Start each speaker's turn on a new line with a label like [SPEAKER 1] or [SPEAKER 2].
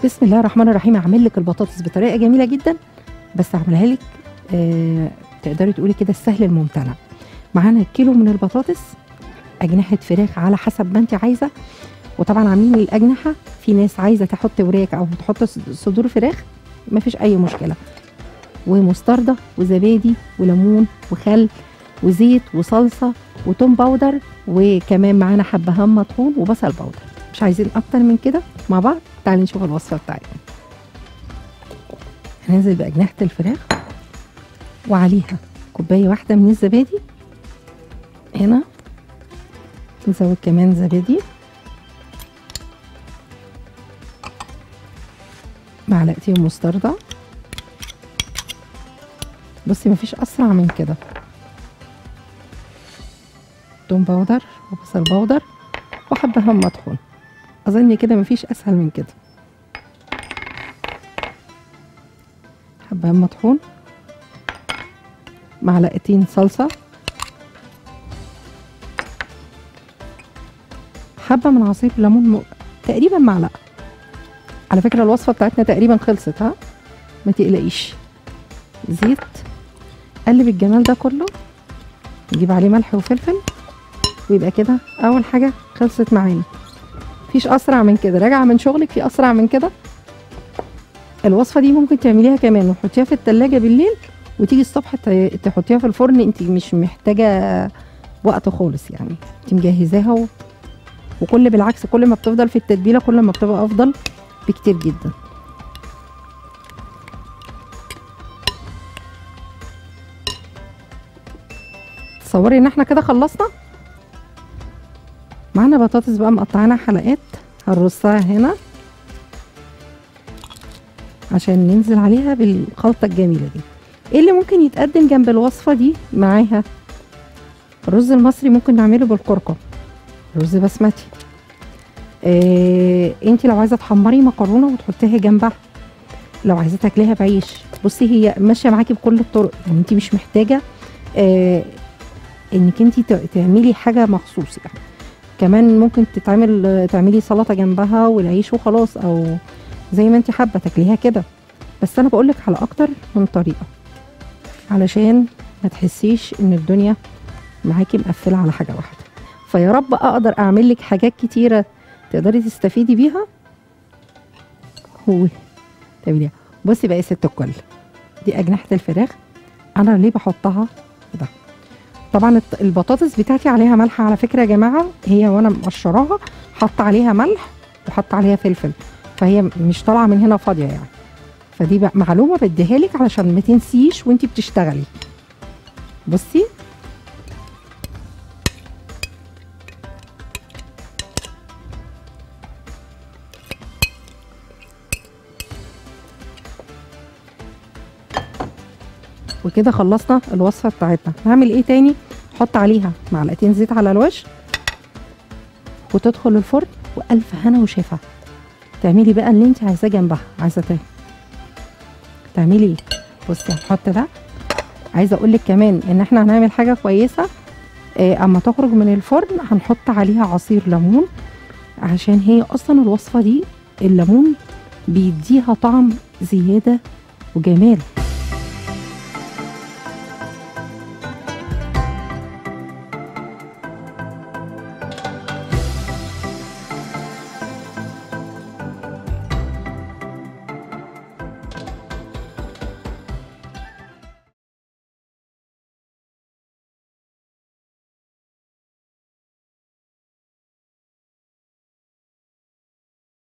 [SPEAKER 1] بسم الله الرحمن الرحيم هعمل لك البطاطس بطريقه جميله جدا بس هعملها لك آه تقدري تقولي كده السهل الممتنع معانا كيلو من البطاطس اجنحه فراخ على حسب ما انت عايزه وطبعا عاملين الاجنحه في ناس عايزه تحط وراك او تحط صدور فراخ مفيش اي مشكله ومستردة وزبادي وليمون وخل وزيت وصلصه وتوم باودر وكمان معانا حبهان مطحون وبصل باودر مش عايزين اكتر من كده مع بعض تعالي نشوف الوصفه بتاعتنا هننزل باجنحه الفراخ وعليها كوبايه واحده من الزبادي هنا نزود كمان زبادي معلقتين مستردة بصي مفيش اسرع من كده توم باودر وبصل باودر وحبهان مطحون اظن كده مفيش اسهل من كده حبهان مطحون معلقتين صلصه حبه من عصير ليمون م... تقريبا معلقه على فكره الوصفه بتاعتنا تقريبا خلصت ها ما تقلقيش زيت قلب الجمال ده كله نجيب عليه ملح وفلفل ويبقى كده اول حاجه خلصت معانا مفيش اسرع من كده راجعه من شغلك في اسرع من كده الوصفه دي ممكن تعمليها كمان وتحطيها في التلاجة بالليل وتيجي الصبح تحطيها في الفرن انت مش محتاجه وقت خالص يعني انت مجهزاها و... وكل بالعكس كل ما بتفضل في التتبيله كل ما بتبقى افضل بكتير جدا تصوري ان احنا كده خلصنا معانا بطاطس بقى مقطعينها حلقات هنرصها هنا عشان ننزل عليها بالخلطة الجميلة دي ايه اللي ممكن يتقدم جنب الوصفة دي معاها الرز المصري ممكن نعمله بالكركم رز بسمتي إيه انت لو عايزه تحمري مكرونه وتحطيها جنبها لو عايزه تاكليها بعيش بصي هي ماشيه معاكي بكل الطرق يعني انت مش محتاجه إيه انك انت تعملي حاجه مخصوص يعني كمان ممكن تتعمل تعملي سلطه جنبها والعيش وخلاص او زي ما انت حابه تاكليها كده بس انا بقولك على اكتر من طريقه علشان ما تحسيش ان الدنيا معاكي مقفله على حاجه واحده فيا رب اقدر اعمل لك حاجات كتيره تقدري تستفيدي بيها هو تعمليها بصي بقى يا ست الكل دي اجنحه الفراخ انا ليه بحطها ده طبعا البطاطس بتاعتي عليها ملح على فكره يا جماعه هي وانا مقشراها حاطه عليها ملح وحاطه عليها فلفل فهي مش طالعه من هنا فاضيه يعني فدي بقى معلومه بديها لك علشان ما تنسيش وانتي بتشتغلي بصي وكده خلصنا الوصفه بتاعتنا هعمل ايه تاني احط عليها معلقتين زيت على الوش وتدخل الفرن والف هنا وشفا تعملي بقى اللي انت عايزاه جنبها عايزه تاني تعملي ايه بصي هنحط ده عايزه اقول لك كمان ان احنا هنعمل حاجه كويسه إيه اما تخرج من الفرن هنحط عليها عصير ليمون عشان هي اصلا الوصفه دي الليمون بيديها طعم زياده وجمال